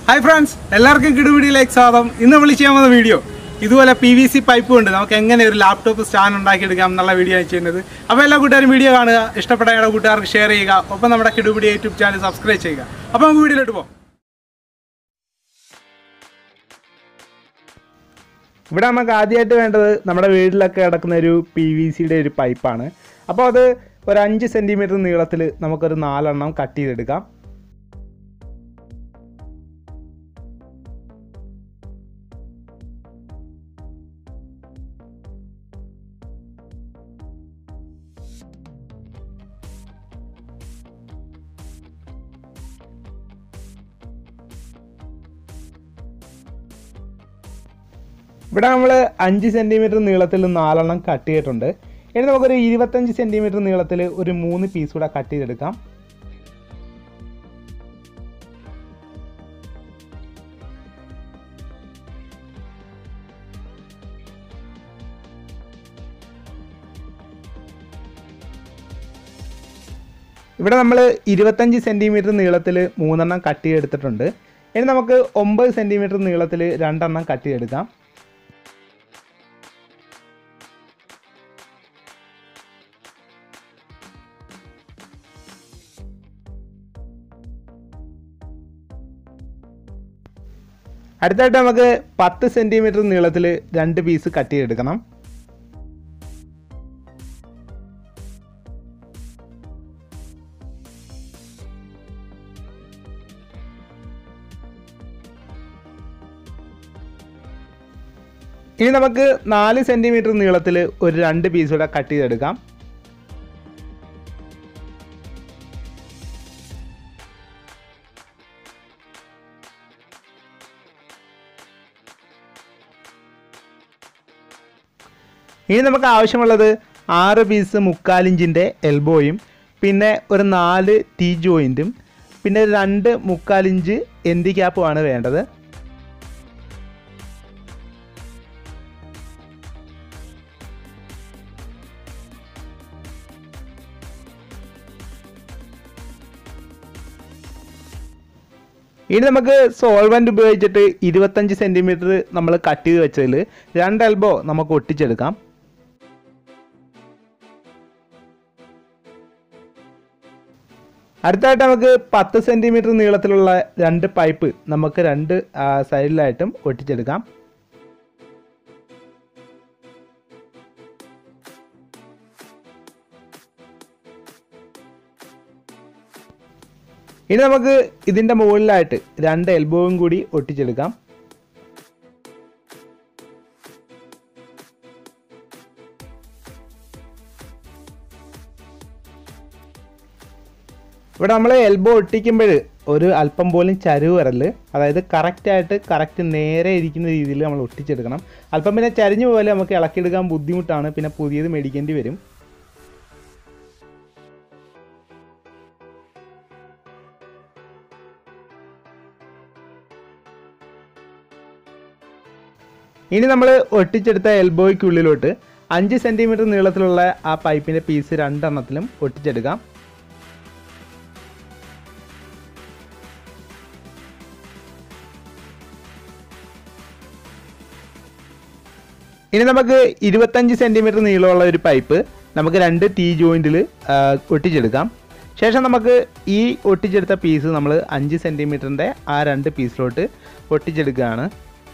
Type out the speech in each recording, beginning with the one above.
hi friends എല്ലാവർക്കും കിടുപിടിയിലേക്ക് സ്വാഗതം ഇന്ന് നമ്മൾ ചെയ്യാൻ പോകുന്ന വീഡിയോ ഇതുപോലെ പി വി സി പൈപ്പ് കൊണ്ട് നമുക്ക് എങ്ങനെ ഒരു ലാപ്ടോപ്പ് സ്റ്റാൻഡ് ഉണ്ടാക്കിയെടുക്കാം എന്നുള്ള വീഡിയോ ആണ് ചെയ്യുന്നത് അപ്പോൾ എല്ലാ കൂട്ടുകാരും വീഡിയോ കാണുക ഇഷ്ടപ്പെട്ട ഞങ്ങളുടെ കൂട്ടുകാർക്ക് ഷെയർ ചെയ്യുക ഒപ്പം നമ്മുടെ കിടുപിടി യൂട്യൂബ് ചാനൽ സബ്സ്ക്രൈബ് ചെയ്യുക അപ്പോൾ നമുക്ക് വീഡിയോയിലോട്ട് പോകാം ഇവിടെ നമുക്ക് ആദ്യമായിട്ട് വേണ്ടത് നമ്മുടെ വീട്ടിലൊക്കെ കിടക്കുന്ന ഒരു പി വി സിയുടെ ഒരു പൈപ്പാണ് അപ്പോൾ അത് ഒരു അഞ്ച് സെൻറ്റിമീറ്റർ നീളത്തിൽ നമുക്കൊരു നാലെണ്ണം കട്ട് ചെയ്തെടുക്കാം ഇവിടെ നമ്മൾ അഞ്ച് സെൻറ്റിമീറ്റർ നീളത്തിൽ നാലെണ്ണം കട്ട് ചെയ്തിട്ടുണ്ട് ഇനി നമുക്കൊരു ഇരുപത്തഞ്ച് സെൻറ്റിമീറ്റർ നീളത്തിൽ ഒരു മൂന്ന് പീസ് കൂടെ കട്ട് ചെയ്തെടുക്കാം ഇവിടെ നമ്മൾ ഇരുപത്തഞ്ച് സെൻറ്റിമീറ്റർ നീളത്തിൽ മൂന്നെണ്ണം കട്ട് ചെയ്തെടുത്തിട്ടുണ്ട് ഇനി നമുക്ക് ഒമ്പത് സെൻറ്റിമീറ്റർ നീളത്തിൽ രണ്ടെണ്ണം കട്ട് ചെയ്തെടുക്കാം അടുത്തായിട്ട് നമുക്ക് പത്ത് സെൻറ്റിമീറ്റർ നീളത്തിൽ രണ്ട് പീസ് കട്ട് ചെയ്തെടുക്കണം ഇനി നമുക്ക് നാല് സെൻറ്റിമീറ്റർ നീളത്തിൽ ഒരു രണ്ട് പീസ് കൂടെ കട്ട് ചെയ്തെടുക്കാം ഇനി നമുക്ക് ആവശ്യമുള്ളത് ആറ് പീസ് മുക്കാലിഞ്ചിൻ്റെ എൽബോയും പിന്നെ ഒരു നാല് ടീ ജോയിൻറ്റും പിന്നെ രണ്ട് മുക്കാലിഞ്ച് എൻഡി ക്യാപ്പുമാണ് വേണ്ടത് ഇനി നമുക്ക് സോൾവെന്റ് ഉപയോഗിച്ചിട്ട് ഇരുപത്തഞ്ച് സെന്റിമീറ്റർ നമ്മൾ കട്ട് ചെയ്ത് വെച്ചതിൽ രണ്ട് എൽബോ നമുക്ക് ഒട്ടിച്ചെടുക്കാം അടുത്തായിട്ട് നമുക്ക് പത്ത് സെന്റിമീറ്റർ നീളത്തിലുള്ള രണ്ട് പൈപ്പ് നമുക്ക് രണ്ട് ആ, സൈഡിലായിട്ടും ഒട്ടിച്ചെടുക്കാം ഇനി നമുക്ക് ഇതിൻ്റെ മുകളിലായിട്ട് രണ്ട് എൽബോവും കൂടി ഒട്ടിച്ചെടുക്കാം ഇവിടെ നമ്മൾ എൽബോ ഒട്ടിക്കുമ്പോൾ ഒരു അല്പം പോലും ചരിവ് വരല് അതായത് കറക്റ്റായിട്ട് കറക്റ്റ് നേരെ ഇരിക്കുന്ന രീതിയിൽ നമ്മൾ ഒട്ടിച്ചെടുക്കണം അല്പം പിന്നെ ചരിഞ്ഞു പോലെ നമുക്ക് ഇളക്കിയെടുക്കാൻ ബുദ്ധിമുട്ടാണ് പിന്നെ പുതിയത് മേടിക്കേണ്ടി വരും ഇനി നമ്മൾ ഒട്ടിച്ചെടുത്ത എൽബോയ്ക്കുള്ളിലോട്ട് അഞ്ച് സെൻറ്റിമീറ്റർ നീളത്തിലുള്ള ആ പൈപ്പിൻ്റെ പീസ് രണ്ടെണ്ണത്തിലും ഒട്ടിച്ചെടുക്കാം ഇനി നമുക്ക് ഇരുപത്തഞ്ച് സെൻറ്റിമീറ്റർ നീളമുള്ള ഒരു പൈപ്പ് നമുക്ക് രണ്ട് ടീ ജോയിൻറ്റിൽ ഒട്ടിച്ചെടുക്കാം ശേഷം നമുക്ക് ഈ ഒട്ടിച്ചെടുത്ത പീസ് നമ്മൾ അഞ്ച് സെൻറ്റിമീറ്ററിൻ്റെ ആ രണ്ട് പീസിലോട്ട് ഒട്ടിച്ചെടുക്കുകയാണ്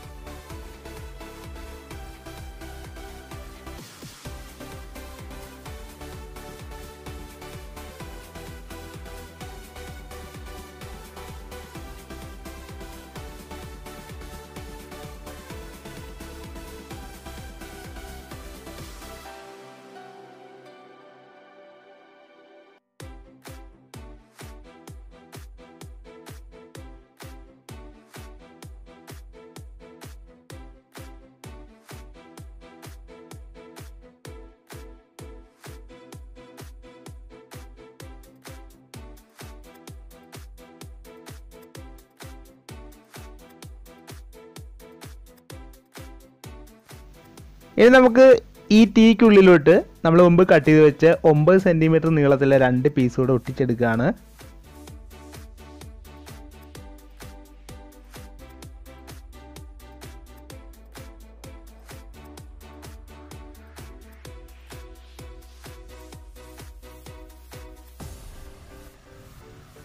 ഇനി നമുക്ക് ഈ ടീക്കുള്ളിലോട്ട് നമ്മൾ മുമ്പ് കട്ട് ചെയ്ത് വെച്ച് ഒമ്പത് സെൻറ്റിമീറ്റർ നീളത്തിലെ രണ്ട് പീസ് കൂടെ ഒട്ടിച്ചെടുക്കുകയാണ്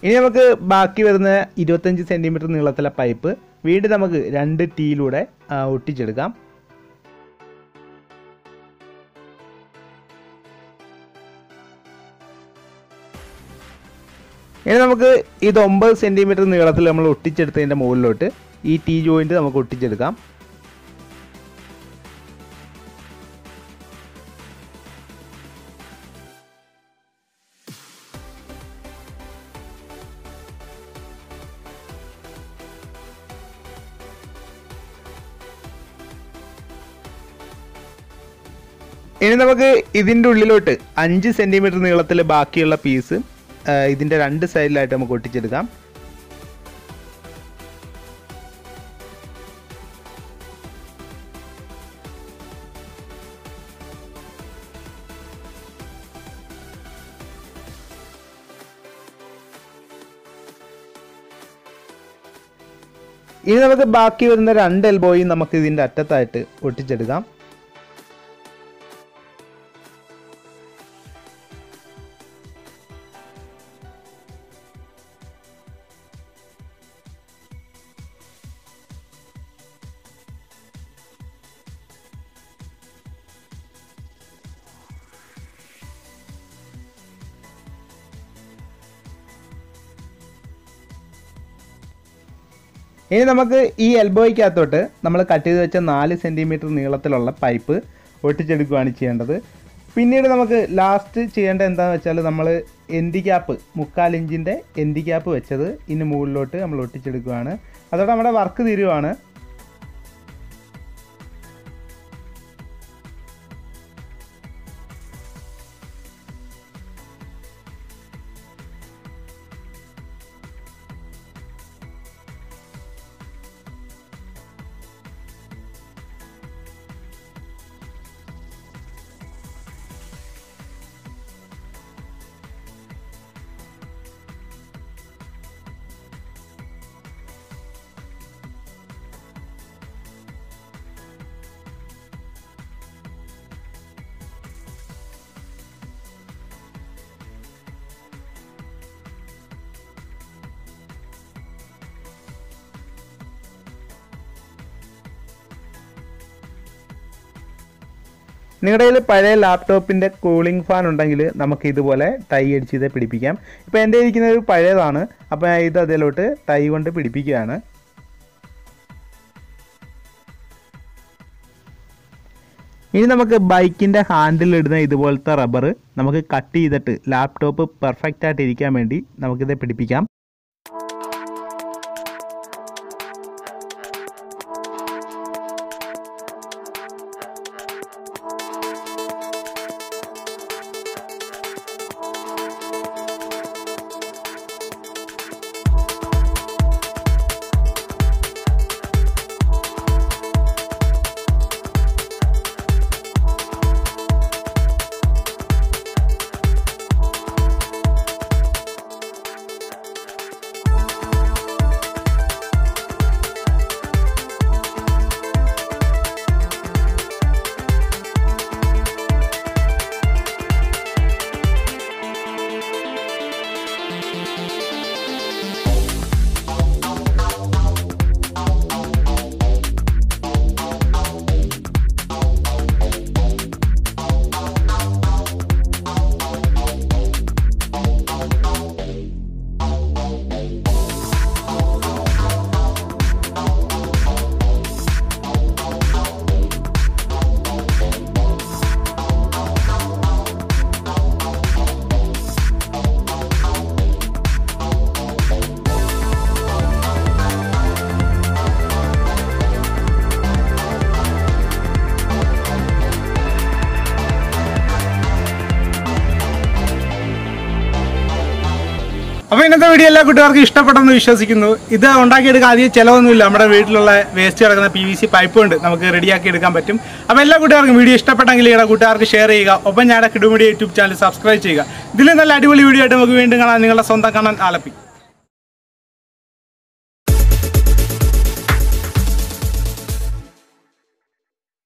ഇനി നമുക്ക് ബാക്കി വരുന്ന ഇരുപത്തഞ്ച് സെൻറ്റിമീറ്റർ നീളത്തിലെ പൈപ്പ് വീണ്ടും നമുക്ക് രണ്ട് ടീയിലൂടെ ആ, ഒട്ടിച്ചെടുക്കാം ഇനി നമുക്ക് ഇത് ഒമ്പത് സെൻറ്റിമീറ്റർ നീളത്തിൽ നമ്മൾ ഒട്ടിച്ചെടുത്തതിൻ്റെ മുകളിലോട്ട് ഈ ടീ ജോയിൻറ്റ് നമുക്ക് ഒട്ടിച്ചെടുക്കാം ഇനി നമുക്ക് ഇതിൻ്റെ ഉള്ളിലോട്ട് അഞ്ച് സെൻറ്റിമീറ്റർ നീളത്തിൽ ബാക്കിയുള്ള പീസ് ഇതിൻ്റെ രണ്ട് സൈഡിലായിട്ട് നമുക്ക് ഒട്ടിച്ചെടുക്കാം ഇനി നമുക്ക് ബാക്കി വരുന്ന രണ്ട് എൽബോയും നമുക്ക് ഇതിൻ്റെ അറ്റത്തായിട്ട് ഒട്ടിച്ചെടുക്കാം ഇനി നമുക്ക് ഈ എൽബോയ്ക്കകത്തോട്ട് നമ്മൾ കട്ട് ചെയ്ത് വെച്ച നാല് സെൻറ്റിമീറ്റർ നീളത്തിലുള്ള പൈപ്പ് ഒട്ടിച്ചെടുക്കുകയാണ് ചെയ്യേണ്ടത് പിന്നീട് നമുക്ക് ലാസ്റ്റ് ചെയ്യേണ്ടത് എന്താണെന്ന് വെച്ചാൽ നമ്മൾ എൻഡി ക്യാപ്പ് മുക്കാൽ ഇഞ്ചിൻ്റെ എൻഡി ക്യാപ്പ് വെച്ചത് ഇനി മുകളിലോട്ട് നമ്മൾ ഒട്ടിച്ചെടുക്കുകയാണ് അതോടെ നമ്മുടെ വർക്ക് തീരുവാണ് നിങ്ങളുടെ കയ്യിൽ പഴയ ലാപ്ടോപ്പിൻ്റെ കൂളിംഗ് ഫാൻ ഉണ്ടെങ്കിൽ നമുക്ക് ഇതുപോലെ ടൈ അടിച്ച് ഇത് പിടിപ്പിക്കാം ഇപ്പോൾ എൻ്റെ ഇരിക്കുന്നത് ഒരു പഴയതാണ് അപ്പോൾ ഞാൻ ഇത് അതിലോട്ട് ടൈ കൊണ്ട് പിടിപ്പിക്കുകയാണ് ഇനി നമുക്ക് ബൈക്കിൻ്റെ ഹാൻഡിൽ ഇടുന്ന ഇതുപോലത്തെ റബ്ബർ നമുക്ക് കട്ട് ചെയ്തിട്ട് ലാപ്ടോപ്പ് പെർഫെക്റ്റ് ആയിട്ട് ഇരിക്കാൻ വേണ്ടി നമുക്കിത് പിടിപ്പിക്കാം അപ്പോൾ ഇന്നത്തെ വീഡിയോ എല്ലാ കൂട്ടുകാർക്കും ഇഷ്ടപ്പെട്ടെന്ന് വിശ്വസിക്കുന്നു ഇത് ഉണ്ടാക്കിയെടുക്കാൻ അധികം ചിലവൊന്നുമില്ല നമ്മുടെ വീട്ടിലുള്ള വേസ്റ്റ് കിടക്കുന്ന പി വി സി പൈപ്പ് കൊണ്ട് നമുക്ക് റെഡിയാക്കി എടുക്കാൻ പറ്റും അപ്പോൾ എല്ലാ കൂട്ടുകാർക്കും വീഡിയോ ഇഷ്ടപ്പെട്ടെങ്കിൽ ഇവിടെ കൂട്ടുകാർക്ക് ഷെയർ ചെയ്യുക ഒപ്പം ഞങ്ങളുടെ കിടുമീഡിയ യൂട്യൂബ് ചാനൽ സബ്സ്ക്രൈബ് ചെയ്യുക ഇതിൽ നല്ല അടിപൊളി വീഡിയോ ആയിട്ട് നമുക്ക് വീണ്ടും കാണാൻ നിങ്ങളുടെ സ്വന്തം കാണാൻ ആലപ്പി